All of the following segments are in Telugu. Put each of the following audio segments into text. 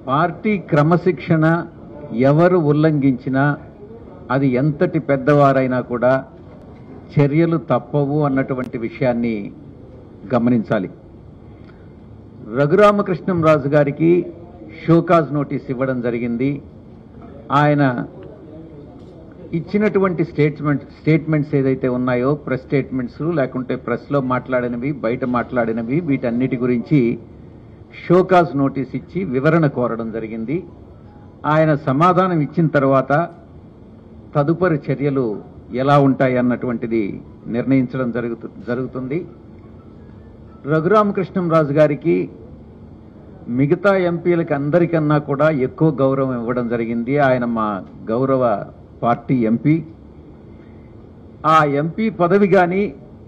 పార్టీ క్రమశిక్షణ ఎవరు ఉల్లంఘించినా అది ఎంతటి పెద్దవారైనా కూడా చర్యలు తప్పవు అన్నటువంటి విషయాన్ని గమనించాలి రఘురామకృష్ణంరాజు గారికి షోకాజ్ నోటీస్ ఇవ్వడం జరిగింది ఆయన ఇచ్చినటువంటి స్టేట్మెంట్ స్టేట్మెంట్స్ ఏదైతే ఉన్నాయో ప్రెస్ స్టేట్మెంట్స్ లేకుంటే ప్రెస్లో మాట్లాడినవి బయట మాట్లాడినవి వీటన్నిటి గురించి షోకాజ్ నోటీస్ ఇచ్చి వివరణ కోరడం జరిగింది ఆయన సమాధానం ఇచ్చిన తర్వాత తదుపరి చర్యలు ఎలా ఉంటాయి అన్నటువంటిది నిర్ణయించడం జరుగుతు జరుగుతుంది రఘురామకృష్ణంరాజు గారికి మిగతా ఎంపీలకి అందరికన్నా కూడా ఎక్కువ గౌరవం ఇవ్వడం జరిగింది ఆయన మా గౌరవ పార్టీ ఎంపీ ఆ ఎంపీ పదవి కానీ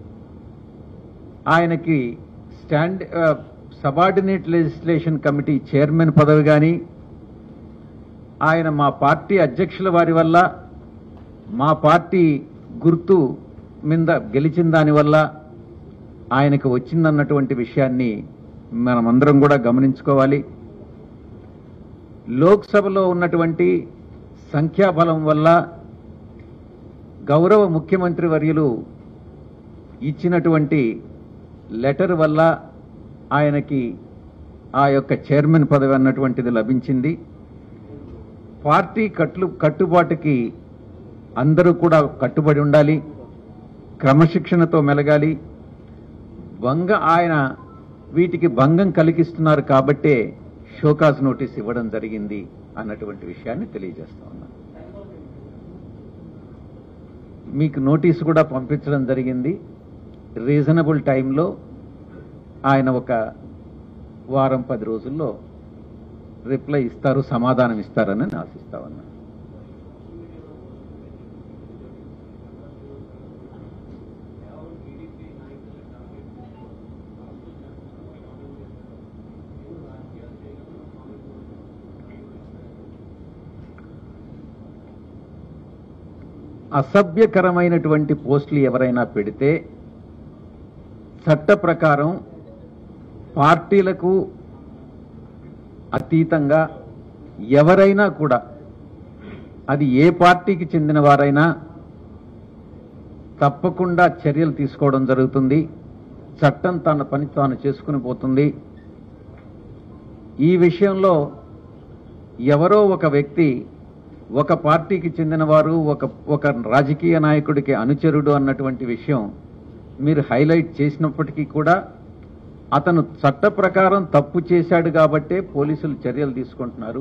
ఆయనకి stand subordinate legislation committee chairman పదవి కానీ ఆయన మా పార్టీ అధ్యక్షుల వారి వల్ల మా పార్టీ గుర్తు మీద గెలిచిన దానివల్ల ఆయనకు వచ్చిందన్నటువంటి విషయాన్ని మనమందరం కూడా గమనించుకోవాలి లోక్సభలో ఉన్నటువంటి సంఖ్యాబలం వల్ల గౌరవ ముఖ్యమంత్రి వర్యులు ఇచ్చినటువంటి లెటర్ వల్ల ఆయనకి ఆ యొక్క చైర్మన్ పదవి అన్నటువంటిది లభించింది పార్టీ కట్లు కట్టుబాటుకి అందరూ కూడా కట్టుబడి ఉండాలి క్రమశిక్షణతో మెలగాలి భంగ ఆయన వీటికి భంగం కలిగిస్తున్నారు కాబట్టే షోకాజ్ నోటీస్ ఇవ్వడం జరిగింది అన్నటువంటి విషయాన్ని తెలియజేస్తా ఉన్నాను మీకు నోటీస్ కూడా పంపించడం జరిగింది రీజనబుల్ టైంలో ఆయన ఒక వారం పది రోజుల్లో రిప్లై ఇస్తారు సమాధానం ఇస్తారని నేను ఆశిస్తా ఉన్నాను అసభ్యకరమైనటువంటి పోస్టులు ఎవరైనా పెడితే చట్ట ప్రకారం పార్టీలకు అతీతంగా ఎవరైనా కూడా అది ఏ పార్టీకి చెందిన వారైనా తప్పకుండా చర్యలు తీసుకోవడం జరుగుతుంది చట్టం తన పని తాను చేసుకుని పోతుంది ఈ విషయంలో ఎవరో ఒక వ్యక్తి ఒక పార్టీకి చెందినవారు ఒక ఒక రాజకీయ నాయకుడికి అనుచరుడు అన్నటువంటి విషయం మీరు హైలైట్ చేసినప్పటికీ కూడా అతను చట్ట ప్రకారం తప్పు చేశాడు కాబట్టే పోలీసులు చర్యలు తీసుకుంటున్నారు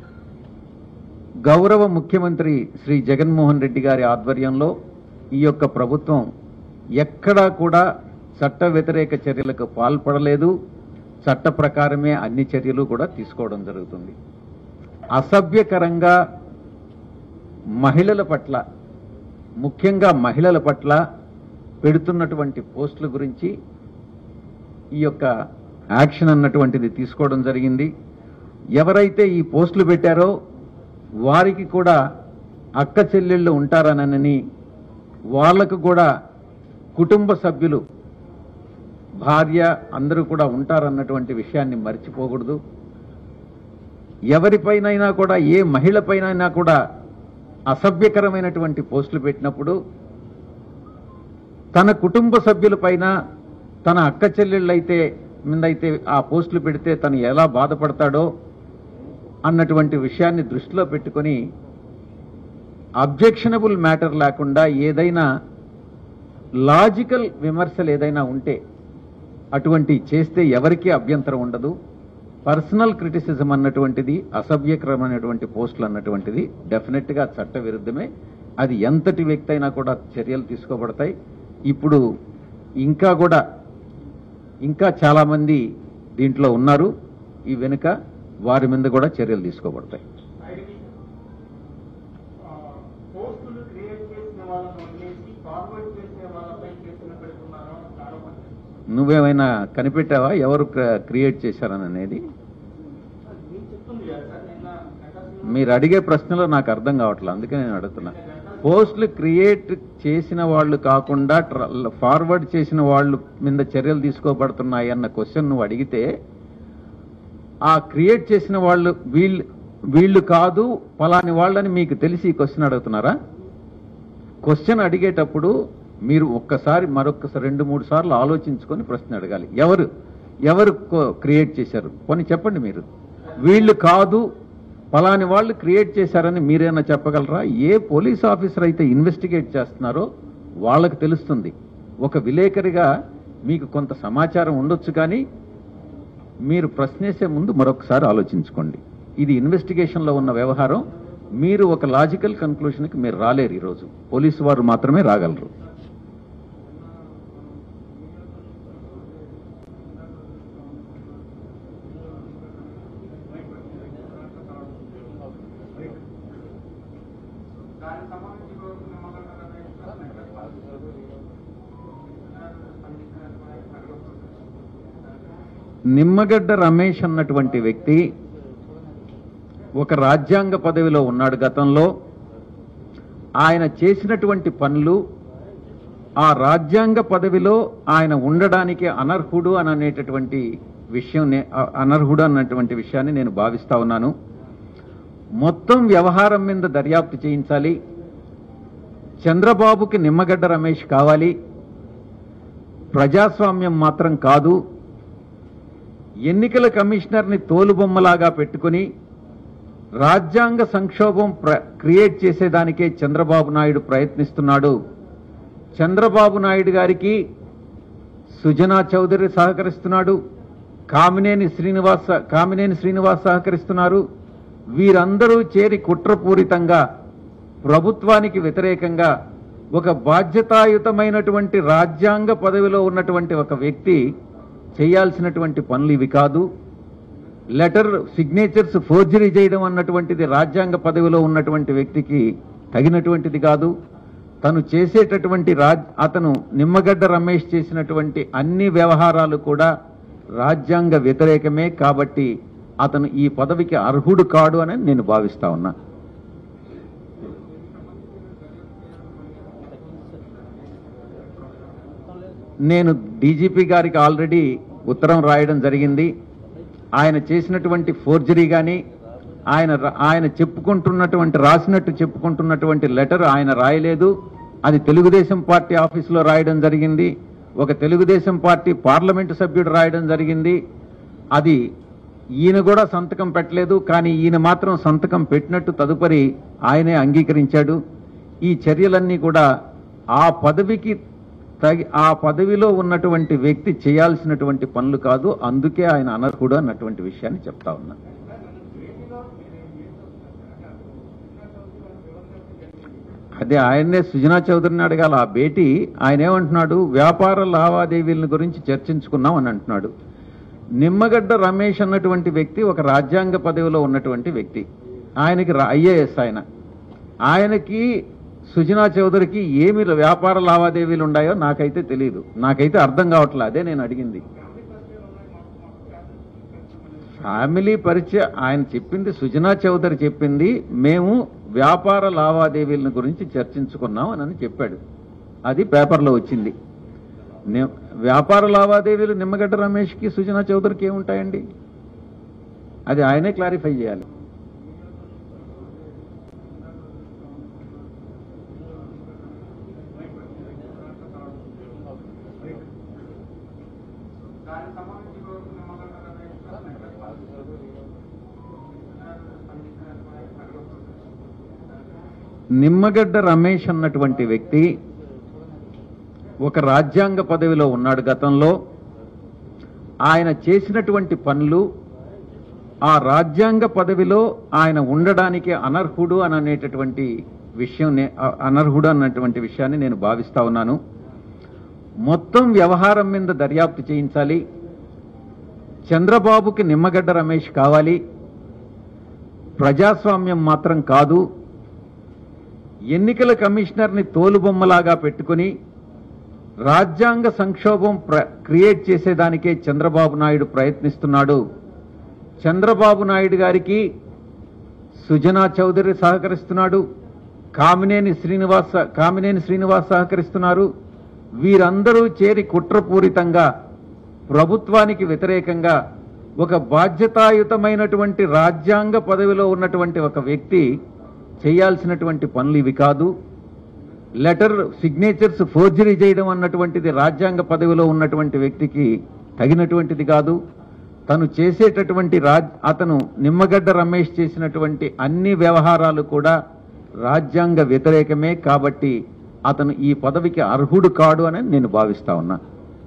గౌరవ ముఖ్యమంత్రి శ్రీ జగన్మోహన్ రెడ్డి గారి ఆధ్వర్యంలో ఈ యొక్క ప్రభుత్వం ఎక్కడా కూడా చట్ట వ్యతిరేక చర్యలకు పాల్పడలేదు చట్ట ప్రకారమే అన్ని చర్యలు కూడా తీసుకోవడం జరుగుతుంది అసభ్యకరంగా మహిళల పట్ల ముఖ్యంగా మహిళల పట్ల పెడుతున్నటువంటి పోస్టుల గురించి ఈ యొక్క యాక్షన్ అన్నటువంటిది తీసుకోవడం జరిగింది ఎవరైతే ఈ పోస్టులు పెట్టారో వారికి కూడా అక్క చెల్లెళ్ళు ఉంటారనని వాళ్లకు కూడా కుటుంబ సభ్యులు భార్య అందరూ కూడా ఉంటారన్నటువంటి విషయాన్ని మర్చిపోకూడదు ఎవరిపైనైనా కూడా ఏ మహిళపైనైనా కూడా అసభ్యకరమైనటువంటి పోస్టులు పెట్టినప్పుడు తన కుటుంబ సభ్యులపైన తన అక్క చెల్లెళ్ళైతే మీదైతే ఆ పోస్టులు పెడితే తను ఎలా బాధపడతాడో అన్నటువంటి విషయాన్ని దృష్టిలో పెట్టుకొని అబ్జెక్షనబుల్ మ్యాటర్ లేకుండా ఏదైనా లాజికల్ విమర్శలు ఏదైనా ఉంటే అటువంటి చేస్తే ఎవరికీ అభ్యంతరం ఉండదు పర్సనల్ క్రిటిసిజం అన్నటువంటిది అసభ్యకరమైనటువంటి పోస్టులు అన్నటువంటిది డెఫినెట్ గా చట్ట విరుద్ధమే అది ఎంతటి వ్యక్తి అయినా కూడా చర్యలు తీసుకోబడతాయి ఇప్పుడు ఇంకా కూడా ఇంకా చాలా మంది దీంట్లో ఉన్నారు ఈ వెనుక వారి మీద కూడా చర్యలు తీసుకోబడతాయి పోస్టులు క్రియేట్ చేసిన వాళ్ళని వదిలేసి ఫార్వర్డ్ చేసే వాళ్ళపై కేసులు పెడుతున్నారో ఆరోపణ నువ్వేమైనా కనిపెట్టావా ఎవరు క్ర- క్రియేట్ చేశారని అనేది మీరు చెప్తుంది కదా సార్ నిన్న గంటా మీరు అడిగే ప్రశ్నలో నాకు అర్థం కావట్లేదు అందుకే నేను అడుగుతున్నా పోస్టులు క్రియేట్ చేసిన వాళ్ళు కాకుండా ట్ర- ఫార్వర్డ్ చేసిన వాళ్ళు మీద చర్యలు తీసుకోబడుతున్నాయి అన్న క్వశ్చన్ నువ్వు అడిగితే ఆ క్రియేట్ చేసిన వాళ్ళు వీళ్ళు వీళ్ళు కాదు పలాని వాళ్ళని మీకు తెలిసి ఈ క్వశ్చన్ అడుగుతున్నారా క్వశ్చన్ అడిగేటప్పుడు మీరు ఒక్కసారి మరొక్కసారి రెండు మూడు సార్లు ఆలోచించుకొని ప్రశ్న అడగాలి ఎవరు ఎవరు క్రియేట్ చేశారు పోనీ చెప్పండి మీరు వీళ్ళు కాదు పలాని వాళ్ళు క్రియేట్ చేశారని మీరేనా చెప్పగలరా ఏ పోలీస్ ఆఫీసర్ అయితే ఇన్వెస్టిగేట్ చేస్తున్నారో వాళ్ళకి తెలుస్తుంది ఒక విలేకరిగా మీకు కొంత సమాచారం ఉండొచ్చు కానీ మీరు ప్రశ్నేసే ముందు మరొకసారి ఆలోచించుకోండి ఇది ఇన్వెస్టిగేషన్లో ఉన్న వ్యవహారం మీరు ఒక లాజికల్ కన్క్లూషన్కి మీరు రాలేరు ఈరోజు పోలీసు వారు మాత్రమే రాగలరు దానికి సంబంధించి ఈరోజు నిమ్మగడ్డ రమేష్ నిమ్మగడ్డ రమేష్ అన్నటువంటి వ్యక్తి ఒక రాజ్యాంగ పదవిలో ఉన్నాడు గతంలో ఆయన చేసినటువంటి పనులు ఆ రాజ్యాంగ పదవిలో ఆయన ఉండడానికి అనర్హుడు అని అనేటటువంటి విషయం నే- అ- అనర్హుడు అన్నటువంటి విషయాన్ని నేను భావిస్తా ఉన్నాను మొత్తం వ్యవహారం మీద దర్యాప్తు చేయించాలి చంద్రబాబుకి నిమ్మగడ్డ రమేష్ కావాలి ప్రజాస్వామ్యం మాత్రం కాదు ఎన్నికల కమిషనర్ని తోలుబొమ్మలాగా పెట్టుకుని రాజ్యాంగ సంక్షోభం ప్ర- క్రియేట్ చేసేదానికే చంద్రబాబు నాయుడు ప్రయత్నిస్తున్నాడు చంద్రబాబు నాయుడు గారికి సుజనా చౌదరి సహకరిస్తున్నాడు కామినేని శ్రీనివాస కామినేని శ్రీనివాస్ సహకరిస్తున్నారు వీరందరూ చేరి కుట్రపూరితంగా ప్రభుత్వానికి వ్యతిరేకంగా ఒక బాధ్యతాయుతమైనటువంటి రాజ్యాంగ పదవిలో ఉన్నటువంటి ఒక వ్యక్తి చేయాల్సినటువంటి పనులు ఇవి కాదు లెటర్ సిగ్నేచర్స్ ఫోర్జరీ చేయడం అన్నటువంటిది రాజ్యాంగ పదవిలో ఉన్నటువంటి వ్యక్తికి తగినటువంటిది కాదు తను చేసేటటువంటి రాజ్ అతను నిమ్మగడ్డ రమేష్ చేసినటువంటి అన్ని వ్యవహారాలు కూడా రాజ్యాంగ వ్యతిరేకమే కాబట్టి అతను ఈ పదవికి అర్హుడు కాడు అని నేను భావిస్తా ఉన్నా నేను డీజీపీ గారికి ఆల్రెడీ ఉత్తరం రాయడం జరిగింది ఆయన చేసినటువంటి ఫోర్జరీ కానీ ఆయన ర- ఆయన చెప్పుకుంటున్నటువంటి రాసినట్టు చెప్పుకుంటున్నటువంటి లెటర్ ఆయన రాయలేదు అది తెలుగుదేశం పార్టీ ఆఫీసులో రాయడం జరిగింది ఒక తెలుగుదేశం పార్టీ పార్లమెంటు సభ్యుడు రాయడం జరిగింది అది ఈయన కూడా సంతకం పెట్టలేదు కానీ ఈయన మాత్రం సంతకం పెట్టినట్టు తదుపరి ఆయనే అంగీకరించాడు ఈ చర్యలన్నీ కూడా ఆ పదవికి తగి ఆ పదవిలో ఉన్నటువంటి వ్యక్తి చేయాల్సినటువంటి పనులు కాదు అందుకే ఆయన అనర్హుడు అన్నటువంటి విషయాన్ని చెప్తా ఉన్నా అదే ఆయన్నే సుజనా చౌదరిని అడగాల ఆ భేటీ ఆయన ఏమంటున్నాడు వ్యాపార లావాదేవీల గురించి చర్చించుకున్నాం అని అంటున్నాడు నిమ్మగడ్డ రమేష్ అన్నటువంటి వ్యక్తి ఒక రాజ్యాంగ పదవిలో ఉన్నటువంటి వ్యక్తి ఆయనకి ఐఏఎస్ ఆయన ఆయనకి సుజనా చౌదరికి ఏమి వ్యాపార లావాదేవీలు ఉన్నాయో నాకైతే తెలియదు నాకైతే అర్థం కావట్లే అదే నేను అడిగింది ఫ్యామిలీ పరిచయం ఆయన చెప్పింది సుజనా చౌదరి చెప్పింది మేము వ్యాపార లావాదేవీల గురించి చర్చించుకున్నాం అని అని చెప్పాడు అది పేపర్లో వచ్చింది ని- వ్యాపార లావాదేవీలు నిమ్మగడ్డ రమేష్కి సుజనా చౌదరికి ఏముంటాయండి అది ఆయనే క్లారిఫై చేయాలి దానికి సంబంధించి ఈరోజు నిమ్మగడ్డ రమేష్ నిమ్మగడ్డ రమేష్ అన్నటువంటి వ్యక్తి ఒక రాజ్యాంగ పదవిలో ఉన్నాడు గతంలో ఆయన చేసినటువంటి పనులు ఆ రాజ్యాంగ పదవిలో ఆయన ఉండడానికి అనర్హుడు అని అనేటటువంటి విషయం నే- అ- అనర్హుడు అన్నటువంటి విషయాన్ని నేను భావిస్తా ఉన్నాను మొత్తం వ్యవహారం మీద దర్యాప్తు చేయించాలి చంద్రబాబుకి నిమ్మగడ్డ రమేష్ కావాలి ప్రజాస్వామ్యం మాత్రం కాదు ఎన్నికల కమిషనర్ని తోలుబొమ్మలాగా పెట్టుకుని రాజ్యాంగ సంక్షోభం ప్ర- క్రియేట్ చేసేదానికే చంద్రబాబు నాయుడు ప్రయత్నిస్తున్నాడు చంద్రబాబు నాయుడు గారికి సుజనా చౌదరి సహకరిస్తున్నాడు కామినేని శ్రీనివాస కామినేని శ్రీనివాస్ సహకరిస్తున్నారు వీరందరూ చేరి కుట్రపూరితంగా ప్రభుత్వానికి వ్యతిరేకంగా ఒక బాధ్యతాయుతమైనటువంటి రాజ్యాంగ పదవిలో ఉన్నటువంటి ఒక వ్యక్తి చేయాల్సినటువంటి పనులు ఇవి కాదు లెటర్ సిగ్నేచర్స్ ఫోర్జరీ చేయడం అన్నటువంటిది రాజ్యాంగ పదవిలో ఉన్నటువంటి వ్యక్తికి తగినటువంటిది కాదు తను చేసేటటువంటి రాజ్ అతను నిమ్మగడ్డ రమేష్ చేసినటువంటి అన్ని వ్యవహారాలు కూడా రాజ్యాంగ వ్యతిరేకమే కాబట్టి అతను ఈ పదవికి అర్హుడు కాడు అని నేను భావిస్తా ఉన్నా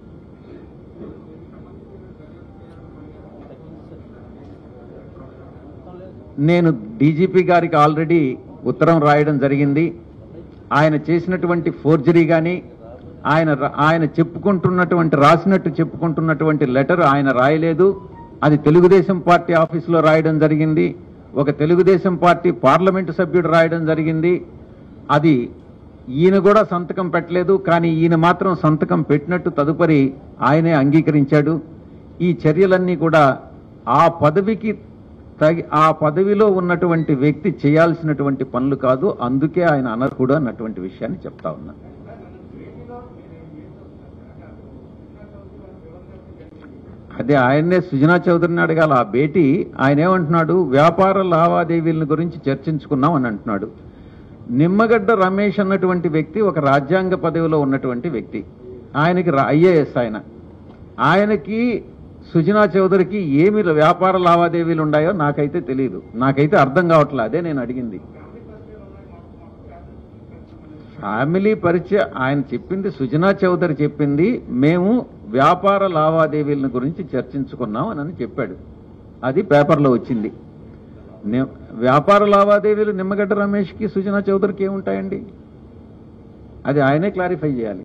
నేను డీజీపీ గారికి ఆల్రెడీ ఉత్తరం రాయడం జరిగింది ఆయన చేసినటువంటి ఫోర్జరీ కానీ ఆయన ర- ఆయన చెప్పుకుంటున్నటువంటి రాసినట్టు చెప్పుకుంటున్నటువంటి లెటర్ ఆయన రాయలేదు అది తెలుగుదేశం పార్టీ ఆఫీసులో రాయడం జరిగింది ఒక తెలుగుదేశం పార్టీ పార్లమెంటు సభ్యుడు రాయడం జరిగింది అది ఈయన కూడా సంతకం పెట్టలేదు కానీ ఈయన మాత్రం సంతకం పెట్టినట్టు తదుపరి ఆయనే అంగీకరించాడు ఈ చర్యలన్నీ కూడా ఆ పదవికి తగి ఆ పదవిలో ఉన్నటువంటి వ్యక్తి చేయాల్సినటువంటి పనులు కాదు అందుకే ఆయన అనర్హుడు అన్నటువంటి విషయాన్ని చెప్తా ఉన్నా అదే ఆయన్నే సుజనా చౌదరిని అడగాల ఆ భేటీ ఆయన ఏమంటున్నాడు వ్యాపార లావాదేవీల గురించి చర్చించుకున్నాం అని అంటున్నాడు నిమ్మగడ్డ రమేష్ అన్నటువంటి వ్యక్తి ఒక రాజ్యాంగ పదవిలో ఉన్నటువంటి వ్యక్తి ఆయనకి ఐఏఎస్ ఆయన ఆయనకి సుజనా చౌదరికి ఏమి వ్యాపార లావాదేవీలు ఉన్నాయో నాకైతే తెలియదు నాకైతే అర్థం కావట్లే అదే నేను అడిగింది ఫ్యామిలీ పరిచయం ఆయన చెప్పింది సుజనా చౌదరి చెప్పింది మేము వ్యాపార లావాదేవీల గురించి చర్చించుకున్నాం అని చెప్పాడు అది పేపర్లో వచ్చింది ని- వ్యాపార లావాదేవీలు నిమ్మగడ్డ రమేష్కి సుజనా చౌదరికి ఏముంటాయండి అది ఆయనే క్లారిఫై చేయాలి